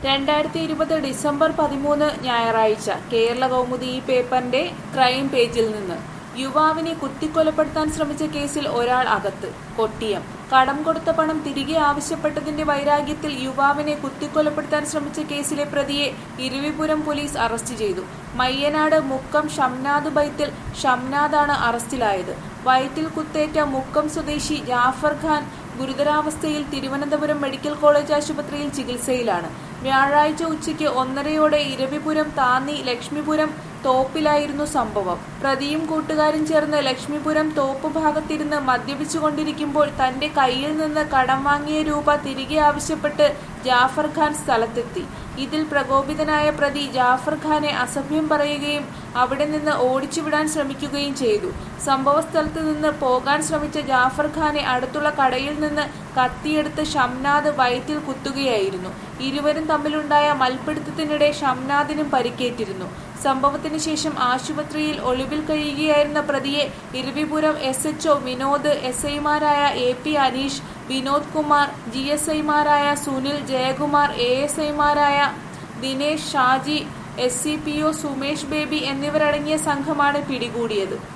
രണ്ടായിരത്തി ഇരുപത് ഡിസംബർ പതിമൂന്ന് ഞായറാഴ്ച കേരള കൗമുദി ഈ പേപ്പറിന്റെ ക്രൈം പേജിൽ നിന്ന് യുവാവിനെ കുത്തിക്കൊലപ്പെടുത്താൻ ശ്രമിച്ച കേസിൽ ഒരാൾ അകത്ത് കൊട്ടിയം കടം കൊടുത്ത പണം തിരികെ ആവശ്യപ്പെട്ടതിന്റെ വൈരാഗ്യത്തിൽ യുവാവിനെ കുത്തിക്കൊലപ്പെടുത്താൻ ശ്രമിച്ച കേസിലെ പ്രതിയെ ഇരവിപുരം പോലീസ് അറസ്റ്റ് ചെയ്തു മയ്യനാട് മുക്കം ഷംനാദ് ബൈത്തിൽ ഷംനാദാണ് അറസ്റ്റിലായത് വയറ്റിൽ കുത്തേറ്റ മുക്കം സ്വദേശി ജാഫർ ഖാൻ ഗുരുതരാവസ്ഥയിൽ തിരുവനന്തപുരം മെഡിക്കൽ കോളേജ് ആശുപത്രിയിൽ ചികിത്സയിലാണ് വ്യാഴാഴ്ച ഉച്ചയ്ക്ക് ഒന്നരയോടെ ഇരവിപുരം താന്നി ലക്ഷ്മിപുരം തോപ്പിലായിരുന്നു സംഭവം പ്രതിയും കൂട്ടുകാരും ചേർന്ന് ലക്ഷ്മിപുരം തോപ്പ് ഭാഗത്തിരുന്ന് മദ്യപിച്ചുകൊണ്ടിരിക്കുമ്പോൾ തന്റെ കയ്യിൽ നിന്ന് കടം വാങ്ങിയ രൂപ തിരികെ ആവശ്യപ്പെട്ട് ജാഫർ ഖാൻ സ്ഥലത്തെത്തി ഇതിൽ പ്രകോപിതനായ പ്രതി ജാഫർ ഖാനെ അസഭ്യം പറയുകയും അവിടെ നിന്ന് ഓടിച്ചുവിടാൻ ശ്രമിക്കുകയും ചെയ്തു സംഭവ സ്ഥലത്ത് നിന്ന് പോകാൻ ശ്രമിച്ച ജാഫർ ഖാനെ അടുത്തുള്ള കടയിൽ നിന്ന് കത്തിയെടുത്ത് ഷംനാദ് വയറ്റിൽ കുത്തുകയായിരുന്നു ഇരുവരും തമ്മിലുണ്ടായ മൽപ്പിടുത്തത്തിനിടെ ഷംനാദിനും പരിക്കേറ്റിരുന്നു സംഭവത്തിന് ശേഷം ആശുപത്രിയിൽ ഒളിവിൽ കഴിയുകയായിരുന്ന പ്രതിയെ Eravipuram S H O Vinod S ഐമാരായ A P Aneesh Vinod Kumar G S ഐമാരായ സുനിൽ ജയകുമാർ എ എസ് ഐമാരായ Dinesh Shaji S C P O Sumesh Baby എന്നിവരടങ്ങിയ സംഘമാണ് പിടികൂടിയത്